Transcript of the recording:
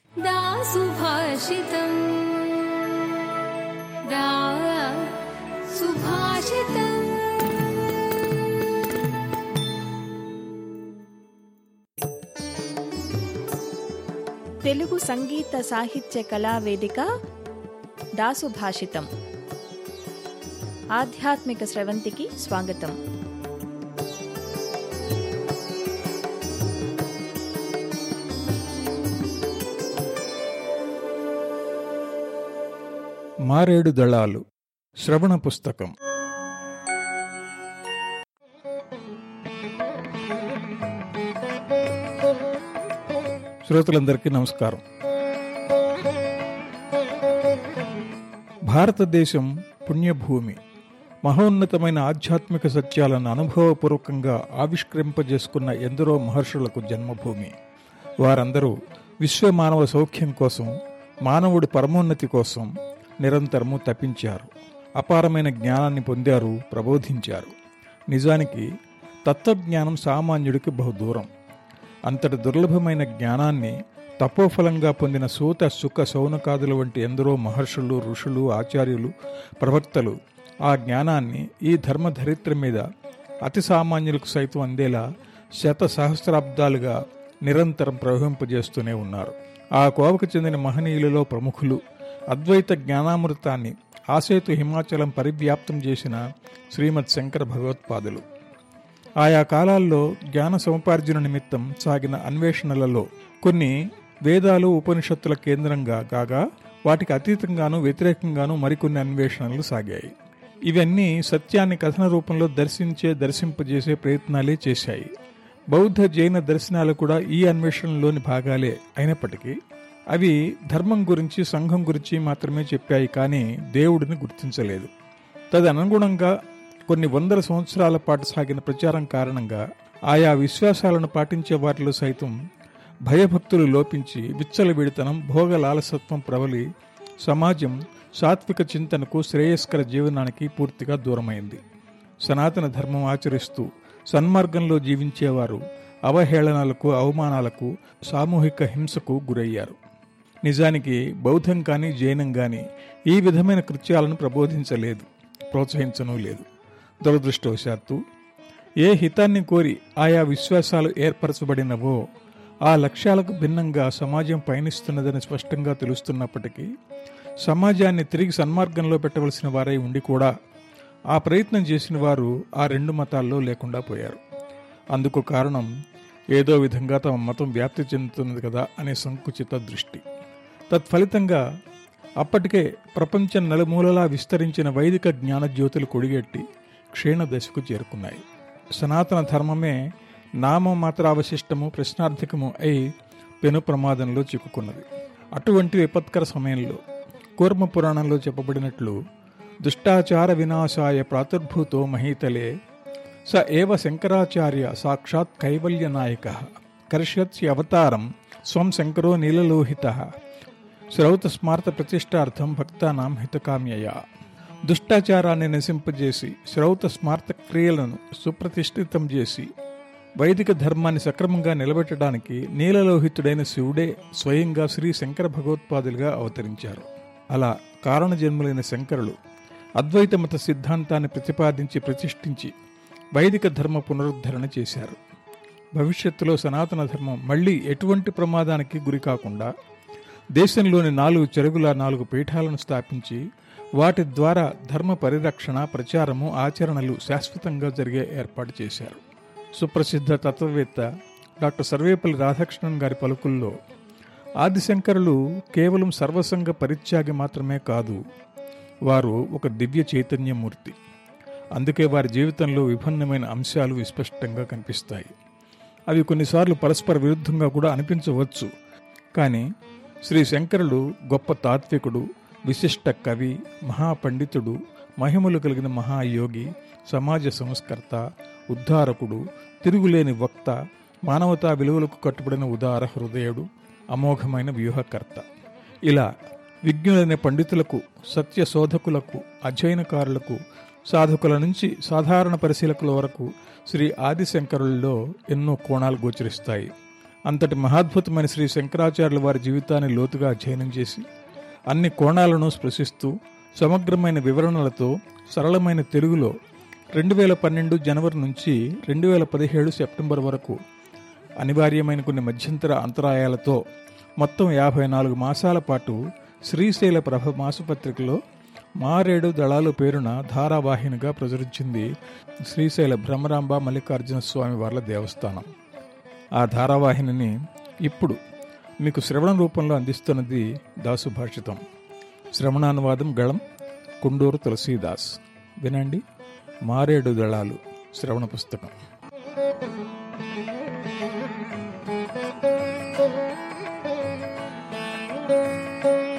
दा सुभाषितम् दा सुभाषितम् తెలుగు సంగీత సాహిత్య కళా వేదిక దాసు భాషితం ఆధ్యాత్మిక స్రవంతికి స్వాగతం మారేడు దళాలు శ్రవణ పుస్తకం శ్రోతలందరికీ నమస్కారం భారతదేశం పుణ్యభూమి మహోన్నతమైన ఆధ్యాత్మిక సత్యాలను అనుభవపూర్వకంగా ఆవిష్కరింపజేసుకున్న ఎందరో మహర్షులకు జన్మభూమి వారందరూ విశ్వమానవ సౌఖ్యం కోసం మానవుడి పరమోన్నతి కోసం నిరంతరము తప్పించారు అపారమైన జ్ఞానాన్ని పొందారు ప్రబోధించారు నిజానికి తత్వజ్ఞానం సామాన్యుడికి బహుదూరం అంతటి దుర్లభమైన జ్ఞానాన్ని తపోఫలంగా పొందిన సూత సుఖ సౌనకాదుల వంటి ఎందరో మహర్షులు ఋషులు ఆచార్యులు ప్రవక్తలు ఆ జ్ఞానాన్ని ఈ ధర్మధరిత్ర మీద అతి సామాన్యులకు సైతం అందేలా శత సహస్రాబ్దాలుగా నిరంతరం ప్రవహింపజేస్తూనే ఉన్నారు ఆ కోవకు చెందిన మహనీయులలో ప్రముఖులు అద్వైత జ్ఞానామృతాన్ని ఆసేతు హిమాచలం పరివ్యాప్తం చేసిన శ్రీమద్ శంకర భగవత్పాదులు ఆయా కాలాల్లో జ్ఞాన సముపార్జన నిమిత్తం సాగిన అన్వేషణలలో కొన్ని వేదాలు ఉపనిషత్తుల కేంద్రంగా కాగా వాటికి అతీతంగాను వ్యతిరేకంగాను మరికొన్ని అన్వేషణలు సాగాయి ఇవన్నీ సత్యాన్ని కథన రూపంలో దర్శించే దర్శింపజేసే ప్రయత్నాలే చేశాయి బౌద్ధ జైన దర్శనాలు కూడా ఈ అన్వేషణలోని భాగాలే అయినప్పటికీ అవి ధర్మం గురించి సంఘం గురించి మాత్రమే చెప్పాయి కానీ దేవుడిని గుర్తించలేదు తదనుగుణంగా కొన్ని వందల సంవత్సరాల పాటు సాగిన ప్రచారం కారణంగా ఆయా విశ్వాసాలను పాటించే వారిలో సైతం భయభక్తులు లోపించి విచ్చలవిడితనం భోగ లాలసత్వం ప్రబలి సమాజం సాత్విక చింతనకు శ్రేయస్కర జీవనానికి పూర్తిగా దూరమైంది సనాతన ధర్మం ఆచరిస్తూ సన్మార్గంలో జీవించేవారు అవహేళనలకు అవమానాలకు సామూహిక హింసకు గురయ్యారు నిజానికి బౌద్ధం కానీ జైనం కానీ ఈ విధమైన కృత్యాలను ప్రబోధించలేదు ప్రోత్సహించనూ లేదు దురదృష్టవశాత్తు ఏ హితాన్ని కోరి ఆయా విశ్వాసాలు ఏర్పరచబడినవో ఆ లక్ష్యాలకు భిన్నంగా సమాజం పయనిస్తున్నదని స్పష్టంగా తెలుస్తున్నప్పటికీ సమాజాన్ని తిరిగి సన్మార్గంలో పెట్టవలసిన వారై ఉండి కూడా ఆ ప్రయత్నం చేసిన వారు ఆ రెండు మతాల్లో లేకుండా పోయారు అందుకు కారణం ఏదో విధంగా తమ మతం వ్యాప్తి చెందుతున్నది కదా అనే సంకుచిత దృష్టి తత్ఫలితంగా అప్పటికే ప్రపంచం నలుమూలలా విస్తరించిన వైదిక జ్ఞానజ్యోతులు కొడిగెట్టి క్షీణ దశకు చేరుకున్నాయి సనాతన ధర్మమే నామమాత్రావశిష్టము ప్రశ్నార్థకము అయి పెను ప్రమాదంలో చిక్కుకున్నది అటువంటి విపత్కర సమయంలో కూర్మ పురాణంలో చెప్పబడినట్లు దుష్టాచార వినాశాయ ప్రాతుర్భూతో మహీతలే స ఏవ శంకరాచార్య సాక్షాత్ కైవల్య నాయక కరిష్యత్స్య అవతారం స్వం శంకరో నీలలోహిత శ్రౌత స్మార్త ప్రతిష్టార్థం భక్తానాం హితకామ్యయ దుష్టాచారాన్ని నశింపజేసి శ్రౌత స్మార్త క్రియలను సుప్రతిష్ఠితం చేసి వైదిక ధర్మాన్ని సక్రమంగా నిలబెట్టడానికి నీలలోహితుడైన శివుడే స్వయంగా శ్రీ శంకర భగవత్పాదులుగా అవతరించారు అలా కారణజన్ములైన శంకరులు అద్వైత మత సిద్ధాంతాన్ని ప్రతిపాదించి ప్రతిష్ఠించి వైదిక ధర్మ పునరుద్ధరణ చేశారు భవిష్యత్తులో సనాతన ధర్మం మళ్ళీ ఎటువంటి ప్రమాదానికి గురి కాకుండా దేశంలోని నాలుగు చెరుగుల నాలుగు పీఠాలను స్థాపించి వాటి ద్వారా ధర్మ పరిరక్షణ ప్రచారము ఆచరణలు శాశ్వతంగా జరిగే ఏర్పాటు చేశారు సుప్రసిద్ధ తత్వవేత్త డాక్టర్ సర్వేపల్లి రాధాకృష్ణన్ గారి పలుకుల్లో ఆదిశంకరులు కేవలం సర్వసంగ పరిత్యాగి మాత్రమే కాదు వారు ఒక దివ్య చైతన్యమూర్తి అందుకే వారి జీవితంలో విభిన్నమైన అంశాలు విస్పష్టంగా కనిపిస్తాయి అవి కొన్నిసార్లు పరస్పర విరుద్ధంగా కూడా అనిపించవచ్చు కానీ శ్రీ శంకరుడు గొప్ప తాత్వికుడు విశిష్ట కవి మహాపండితుడు మహిమలు కలిగిన మహాయోగి సమాజ సంస్కర్త ఉద్ధారకుడు తిరుగులేని వక్త మానవతా విలువలకు కట్టుబడిన ఉదార హృదయుడు అమోఘమైన వ్యూహకర్త ఇలా విజ్ఞులైన పండితులకు సత్య శోధకులకు అధ్యయనకారులకు సాధకుల నుంచి సాధారణ పరిశీలకుల వరకు శ్రీ ఆదిశంకరుల్లో ఎన్నో కోణాలు గోచరిస్తాయి అంతటి మహాద్భుతమైన శ్రీ శంకరాచార్యుల వారి జీవితాన్ని లోతుగా అధ్యయనం చేసి అన్ని కోణాలను స్పృశిస్తూ సమగ్రమైన వివరణలతో సరళమైన తెలుగులో రెండు వేల పన్నెండు జనవరి నుంచి రెండు వేల పదిహేడు సెప్టెంబర్ వరకు అనివార్యమైన కొన్ని మధ్యంతర అంతరాయాలతో మొత్తం యాభై నాలుగు మాసాల పాటు శ్రీశైల ప్రభ మాసపత్రికలో మారేడు దళాలు పేరున ధారావాహినిగా ప్రచురించింది శ్రీశైల భ్రమరాంబ మల్లికార్జున స్వామి వార్ల దేవస్థానం ఆ ధారావాహినిని ఇప్పుడు మీకు శ్రవణ రూపంలో అందిస్తున్నది దాసుభాషితం శ్రవణానువాదం గళం కుండూరు తులసీదాస్ వినండి మారేడు దళాలు శ్రవణ పుస్తకం Thank you.